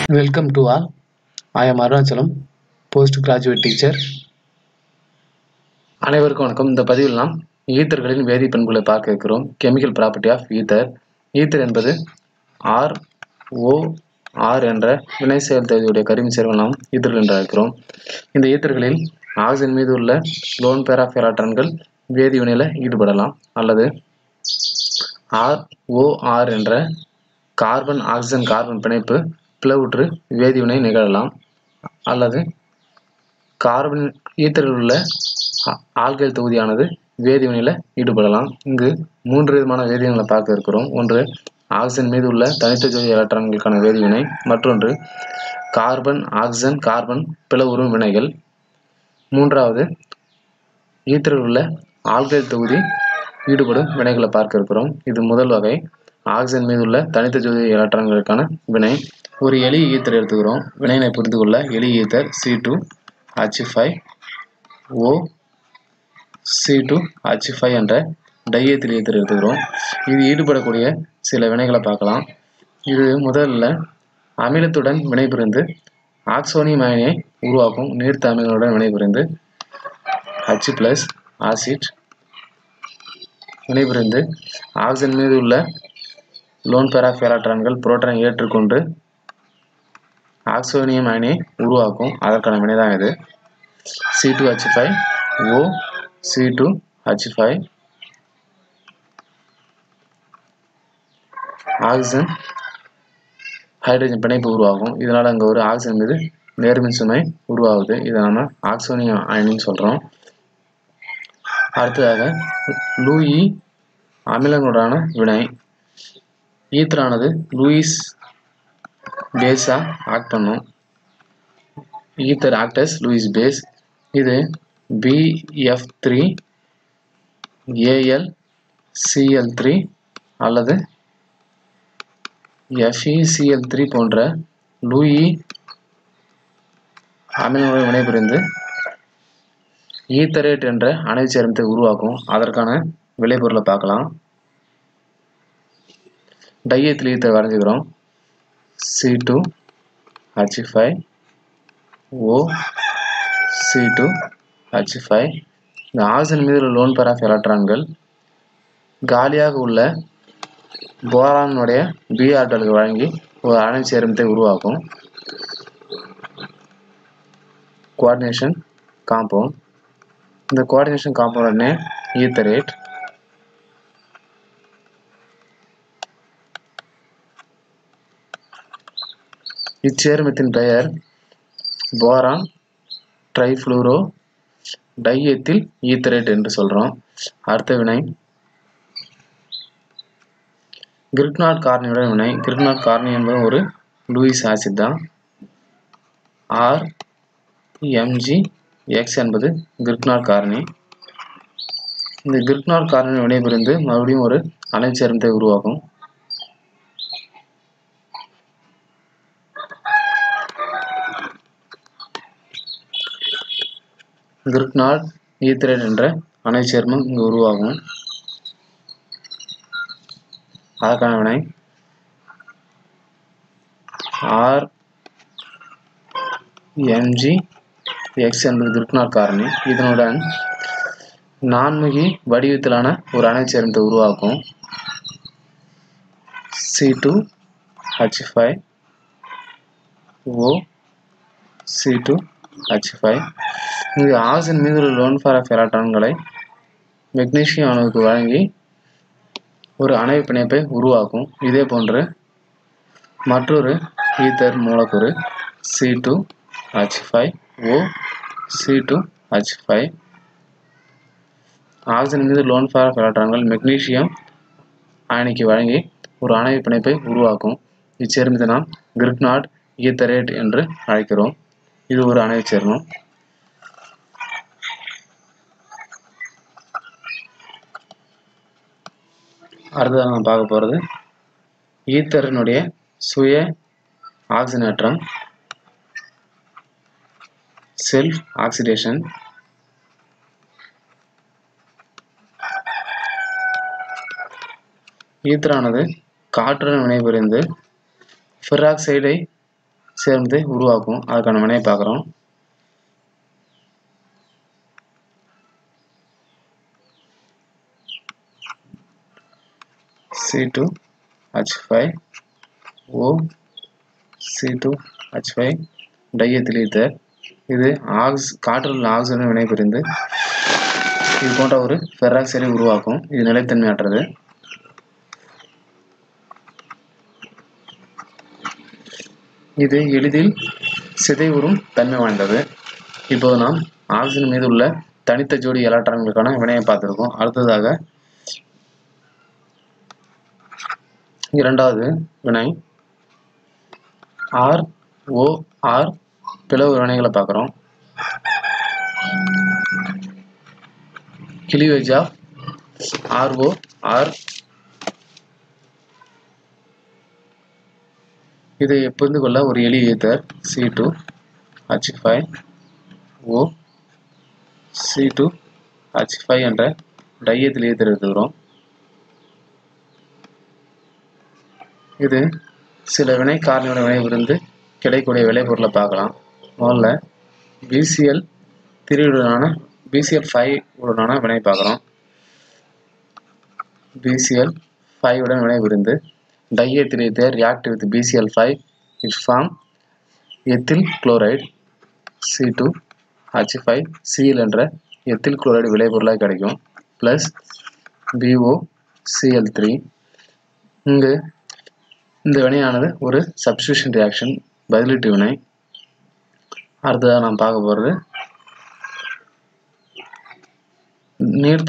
Welcome to all. I am Arunachalam post graduate teacher அனைவருக்கும் வணக்கம் இந்த பதிவில் நாம் ஈத்தர்களின் வேதி பண்புகளை பார்க்க இருக்கிறோம் chemical property of ether ether என்பது ஆர் ஓ ஆர் என்ற வினை செயல் தேதியுடைய கருமி சேர்வை நாம் ஈத்தர்கள் என்று அழைக்கிறோம் இந்த ஈத்தர்களில் ஆக்சிஜன் மீது உள்ள லோன் பேரா எலக்ட்ரான்கள் வேதி வினையில் ஈடுபடலாம் அல்லது ஆர் ஓ ஆர் என்ற கார்பன் ஆக்சிஜன் கார்பன் பிணைப்பு பிளவுற்று வேதிவினை நிகழலாம் அல்லது கார்பன் ஈத்தரில் உள்ள ஆ- ஆல்கைல் தொகுதியானது வேதிவினையில் ஈடுபடலாம் இங்கு மூன்று விதமான வேதிவினைகளை பார்க்க இருக்கிறோம் ஒன்று ஆக்சிஜன் மீது உள்ள தனித்த ஜோதி எலக்ட்ரான்களுக்கான வேதிவினை மற்றொன்று கார்பன் ஆக்சிஜன் கார்பன் பிளவுறும் வினைகள் மூன்றாவது ஈத்தரில் உள்ள ஆல்கைல் தொகுதி ஈடுபடும் வினைகளை பார்க்க இருக்கிறோம் இது முதல் வகை ஆக்சிஜன் மீது உள்ள தனித்த ஜோதி எலக்ட்ரான்களுக்கான வினை ஒரு எளிய ஈத்தர் எடுத்துக்கிறோம் வினையினை புரிந்து கொள்ள எளிய ether C two H five O C two H five என்ற டையத்தில் ஈத்தர் எடுத்துக்கிறோம் இது ஈடுபடக்கூடிய சில வினைகளை பார்க்கலாம் இது முதல்ல அமிலத்துடன் வினைபுரிந்து ஆக்சோனியம் அயனியை உருவாக்கும் நீர்த்த அமிலங்களுடன் வினைபுரிந்து ஹச் பிளஸ் ஆசிட் வினைபுரிந்து ஆக்சிஜன் மீது உள்ள லோன் பெராஃபெராட்ரான்கள் புரோட்டானை ஏற்றுக்கொண்டு ஆக்சோனியம் அயனியை உருவாக்கும் அதற்கான வினை தான் இது C two H five O C two H five oxygen hydrogen பிணைப்பு உருவாகும் இதனால் அங்கே ஒரு ஆக்சிஜன் மீது நேர்மின் சுமை உருவாகுது இதை நம்ம ஆக்சோனியம் அயனின்னு சொல்கிறோம் அடுத்ததாக லூயி அமிலங்களுடான வினை ஈத்தரானது லூயிஸ் பேஸாக ஆக்ட் பண்ணும் ஈத்தர் ஆக்டஸ் லூயிஸ் பேஸ் இது BF three AL CL three அல்லது எஃப்இசிஎல் த்ரீ போன்ற லூயி அமிலங்களுடன் வினைபுரிந்து ஈத்தரேட் என்ற அணைவு சேர்மத்தை உருவாக்கும் அதற்கான விளைபொருளை பார்க்கலாம் டையத்தில் ஈத்தர் வரைஞ்சுக்கிறோம் C two H five O C two H five இந்த ஆக்சிஜன் மீது உள்ள லோன் பெராஃப் எலக்ட்ரான்கள் காலியாக உள்ள போரானுடைய பி ஆற்றலுக்கு வழங்கி ஒரு அணை சேர்மத்தை உருவாக்கும் கோஆர்டினேஷன் காம்பவுண்ட் இந்த கோஆர்டினேஷன் காம்பவுண்ட் நேம் ஈத்தரேட் இச்சேர்மத்தின் பெயர் போரான் ட்ரைஃப்ளூரோ டையத்தில் ஈத்தரேட் என்று சொல்கிறோம் அடுத்த வினை கிரிக்னாட் கார்னியுடன் வினை கிரிக்னாட் கார்னி என்பது ஒரு லூயிஸ் ஆசிட் தான் ஆர் எம்ஜி எக்ஸ் என்பது கிரிக்னாட் காரணி இந்த கிரிக்னாட் காரணி வினைபுரிந்து மறுபடியும் ஒரு அணைவு சேர்மத்தை உருவாக்கும் கிரிக்னாட் ஈத்திரேட் என்ற அணைவு சேர்மம் இங்கு உருவாகும் அதற்கான வினை ஆர் எம்ஜி எக்ஸ் என்பது கிரிக்னாட் காரணி இதனுடன் நான்முகி வடிவத்திலான ஒரு அணைவு சேர்மத்தை உருவாக்கும் C two H five O C two H five இங்கு ஆக்சிஜன் மீது உள்ள லோன் ஃபாரஃப் எலக்ட்ரான்களை மெக்னீசியம் அணுவுக்கு வழங்கி ஒரு அணைவு பிணைப்பை உருவாக்கும் இதே போன்று மற்றொரு ஈத்தர் மூலக்கூறு C two H five O C two H five oxygen மீது லோன் ஃபாரஃப் எலக்ட்ரான்கள் மெக்னீசியம் அயனிக்கு வழங்கி ஒரு அணைவு பிணைப்பை உருவாக்கும் இச்சேர்மத்தை நாம் கிரிக்னாட் ஈத்தரேட் என்று அழைக்கிறோம் இது ஒரு அணைவு சேர்மம் அடுத்ததாக நம்ம பார்க்க போகிறது ஈத்தரினுடைய சுய ஆக்சிஜனேற்றம் செல்ஃப் ஆக்சிடேஷன் ஈத்தரானது காற்றுடன் வினைபுரிந்து ஃபெராக்சைடை சேர்ந்து உருவாக்கும் அதுக்கான வினையை பார்க்குறோம் C two H five O C two H five diethyl ether இது ஆக்ஸ் காற்றில் ஆக்சிஜன் வினைபுரிந்து இது போன்ற ஒரு ஃபெராக்சைடை உருவாக்கும் இது நிலைத்தன்மையற்றது இது எளிதில் சிதைவுறும் தன்மை வாய்ந்தது இப்போது நாம் ஆக்சிஜன் மீது உள்ள தனித்த ஜோடி எலக்ட்ரான்களுக்கான வினையை பார்த்துருக்கோம் அடுத்ததாக இரண்டாவது வினை ஆர் ஓ ஆர் பிளவு வினைகளை பார்க்குறோம் கிளிவேஜ் ஆஃப் ஆர்ஓ ஆர் இதை புரிந்து கொள்ள ஒரு எளிய ether C two H five O C two H five என்ற டையத்தில் ஈத்தர் எடுத்துக்கிறோம் இது சில வினை காரணியோட வினைவிருந்து கிடைக்கக்கூடிய விளைபொருளை பார்க்கலாம் முதல்ல பிசிஎல் த்ரீயுடனான பிசிஎல் ஃபைவ் உடனான வினை பார்க்குறோம் பிசிஎல் ஃபைவ் உடன் வினைபுரிந்து diethyl ether react with PCL five it form ethyl chloride C two H five CL என்ற எத்தில் குளோரைடு விளைபொருளாக கிடைக்கும் ப்ளஸ் பிஓ சிஎல் த்ரீ இங்கு இந்த வினையானது ஒரு சப்ஸ்டியூஷன் ரியாக்ஷன் பதிலீட்டு வினை அடுத்ததாக நாம் பார்க்க போகிறது நீர்த்த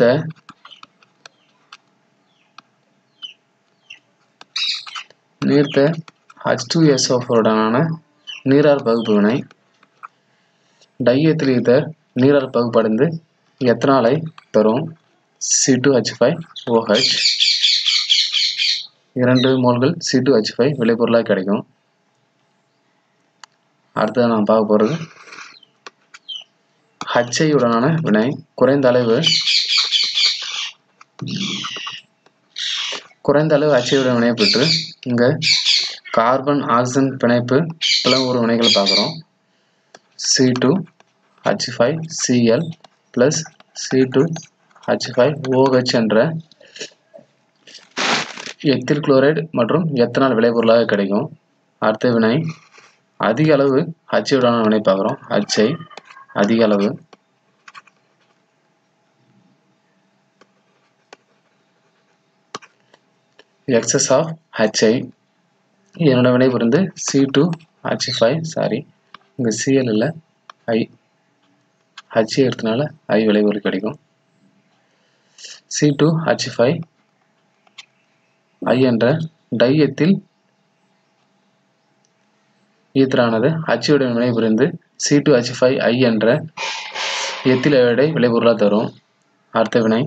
நீர்த்த ஹச் டூ எஸ்ஓஃபோருடனான நீரார் பகுப்பு வினை டையத்தில் ஈத்தர் நீரார் பகுப்படைந்து எத்தனாலை தரும் C two H five OH இரண்டு மோல்கள் சி டூ ஹச் ஃபைவ் விளைபொருளாக கிடைக்கும் அடுத்தது நாம் பார்க்க போகிறது ஹச்ஐ உடனான வினை குறைந்த அளவு குறைந்த அளவு ஹச்ஐயுடன் வினை பெற்று இங்கே கார்பன் ஆக்சிஜன் பிணைப்பு பிளவுறு வினைகளை பார்க்குறோம் C two H five CL plus C two H five OH என்ற எத்தில் குளோரைடு மற்றும் எத்தனால் விளைபொருளாக கிடைக்கும் அடுத்த வினை அதிக அளவு ஹச்ஐயுடான வினை பார்க்குறோம் ஹச்ஐ அதிக அளவு எக்ஸஸ் ஆஃப் ஹச்ஐ என்னோட வினை புரிந்து C two H five sorry இங்கே சிஎல் இல்லை ஐ ஹச்ஐ எடுத்தனால ஐ விளைபொருள் கிடைக்கும் C two H five I என்ற டையத்தில் ஈத்தரானது ஹச்சுடன் வினைபுரிந்து C two H five I என்ற எத்தில் அயோடை விளைபொருளாக தரும் அடுத்த வினை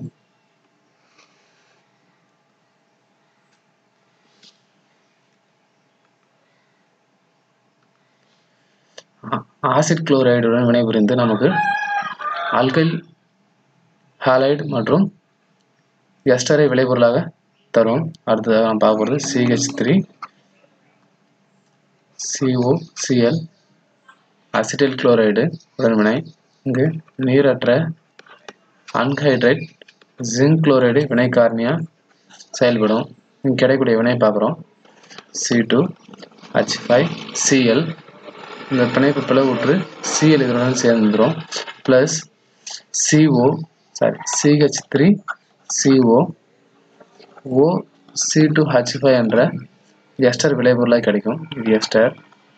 ஆசிட் குளோரைடுடன் வினைபுரிந்து நமக்கு ஆல்கைல் ஹாலைடு மற்றும் எஸ்டரை விளைபொருளாக தரும் அடுத்ததாக நாம் பார்க்க போகிறது CH three COCL acetyl chloride உடன்வினை இங்கு நீரற்ற அன்ஹைட்ரேட் ஜிங்க் குளோரைடு வினை காரணியாக செயல்படும் இங்கே கிடைக்கக்கூடிய வினை பார்க்குறோம் C two H five CL இந்த பிணைப்பு பிளவுற்று சிஎல் இதனுடன் சேர்ந்துடும் plus CO sorry CH three CO O C two H five என்ற எஸ்டர் விளைபொருளாக கிடைக்கும் இது எஸ்டர்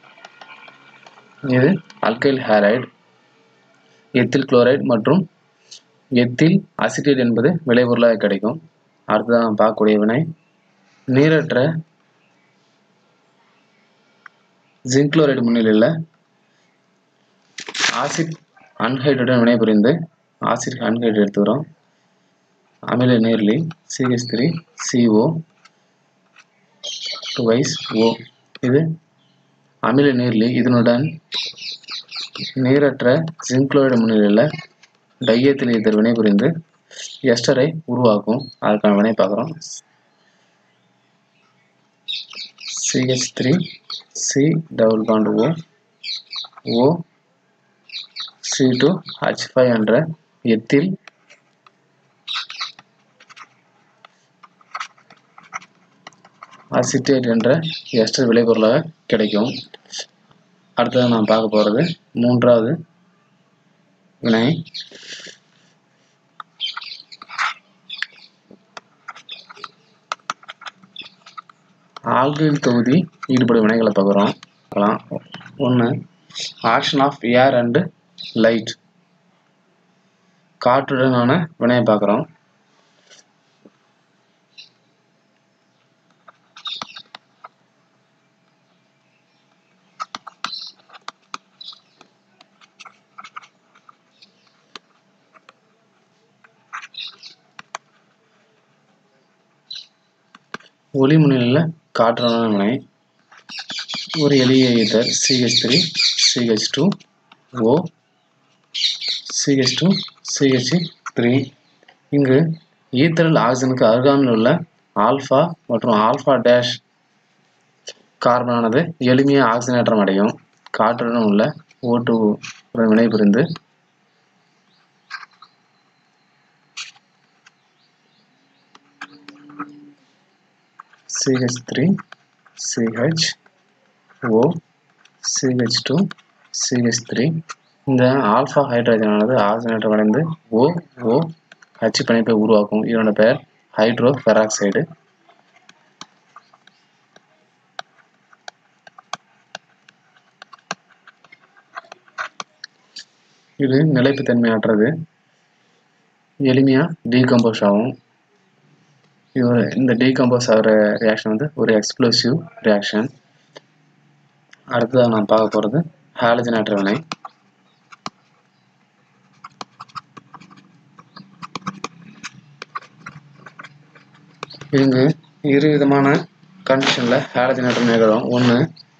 இது அல்கைல் ஹேரைடு எத்தில் குளோரைடு மற்றும் எத்தில் அசிட்டேட் என்பது விளைபொருளாக கிடைக்கும் அடுத்ததாக நாம் பார்க்கக்கூடிய வினை நீரற்ற ஜிங்க் குளோரைடு முன்னிலையில் ஆசிட் அன்ஹைட்ரேட்டுடன் வினைபுரிந்து ஆசிட் அன்ஹைட்ரேட் எடுத்துக்கிறோம் அமில நேர்லி CH three CO twice O இது அமில நீர்லி இதனுடன் நீரற்ற ஜிங்க்ளோரைடு முன்னிலையில் டையத்தில் இதர் வினைபுரிந்து எஸ்டரை உருவாக்கும் அதுக்கான வினை பார்க்குறோம் CH three C double bond O O C two H five என்ற எத்தில் அசிட்டேட் என்ற எஸ்டர் விளைபொருளாக கிடைக்கும் அடுத்தது நான் பார்க்க போகிறது மூன்றாவது வினை ஆல்கைல் தொகுதி ஈடுபடும் வினைகளை பார்க்குறோம் பார்க்கலாம் ஒன்று action of air and light காற்றுடனான வினையை பார்க்குறோம் ஒளி முன்னிலையில் காற்றுடனான வினை ஒரு எளிய ether CH three CH two O CH two CH three இங்கு ஈத்தரல் ஆக்சிஜனுக்கு அருகாமையில் உள்ள ஆல்ஃபா மற்றும் ஆல்ஃபா டேஷ் கார்பனானது எளிமையாக ஆக்சிஜனேற்றம் அடையும் காற்றுடன் உள்ள ஓட்டு வினைபுரிந்து CH three CH O CH two CH three இந்த ஆல்ஃபா ஹைட்ரஜனானது ஆக்சிஜனேற்றம் அடைந்து ஓ ஓ ஹச் பிணைப்பை உருவாக்கும் இதனோட பெயர் ஹைட்ரோ பெராக்சைடு இது நிலைப்புத்தன்மையற்றது எளிமையாக டீகம்போஸ் ஆகும் இது ஒரு இந்த டீகம்போஸ் ஆகிற ரியாக்ஷன் வந்து ஒரு எக்ஸ்ப்ளோசிவ் ரியாக்ஷன் அடுத்ததாக நான் பார்க்க போகிறது ஹாலஜனேற்ற வினை இங்கு இரு விதமான கண்டிஷனில் ஹாலஜனேற்றம் நிகழும் ஒன்று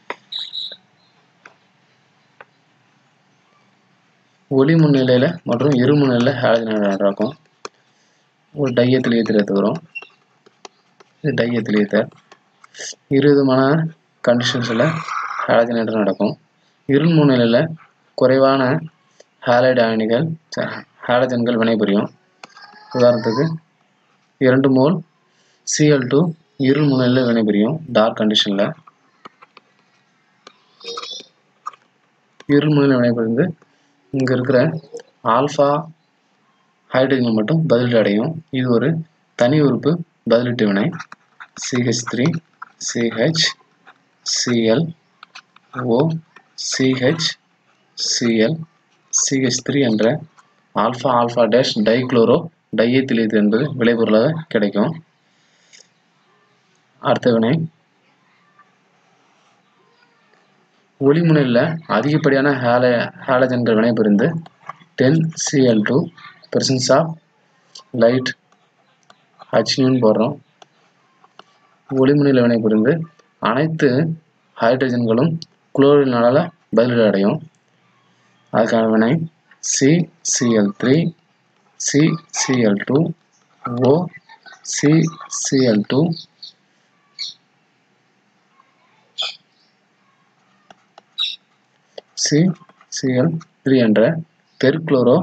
ஒளி முன்னிலையில் மற்றும் இரு முன்னிலையில் ஹாலஜனேற்றம் நடக்கும் ஒரு டையத்தில் ஈத்தர் எடுத்துக்கிறோம் இது டையத்தில் ஈத்தர் இரு விதமான கண்டிஷன்ஸில் ஹாலஜனேற்றம் நடக்கும் இருள் முன்னிலையில் குறைவான ஹாலைடு அயனிகள் ஹாலஜன்கள் வினைபுரியும் உதாரணத்துக்கு இரண்டு மோல் சிஎல் டூ இருள் முன்னிலையில் வினைபுரியும் டார்க் கண்டிஷனில் இருள் முன்னிலை வினைபுரிந்து இங்கே இருக்கிற ஆல்ஃபா ஹைட்ரஜன் மட்டும் பதிலீடு அடையும் இது ஒரு தனி உறுப்பு பதிலீட்டு வினை CH three CH CL O CH CL CH three என்ற ஆல்ஃபா ஆல்ஃபா டேஷ் டைக்ளோரோ டையத்திலியது என்பது விளைபொருளாக கிடைக்கும் அடுத்த வினை ஒளிமுனையில் அதிகப்படியான ஹேல ஹேலஜன்கள் வினைபுரிந்து ten CL two presence of light ஹச்னியூன்னு போடுறோம் ஒளிமுனையில் வினைபுரிந்து அனைத்து ஹைட்ரஜன்களும் குளோரினால் பதிலீடு அடையும் அதுக்கான வினை C CL three C CL two O C CL two C CL three என்ற பெர்குளோரோ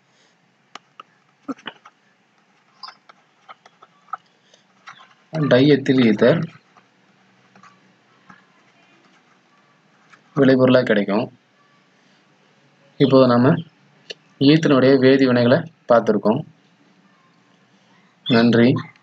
டையத்தில் ஈத்தர் விளைபொருளாக கிடைக்கும் இப்போ நம்ம ஈத்தனுடைய வேதி வினைகளை பார்த்துருக்கோம் நன்றி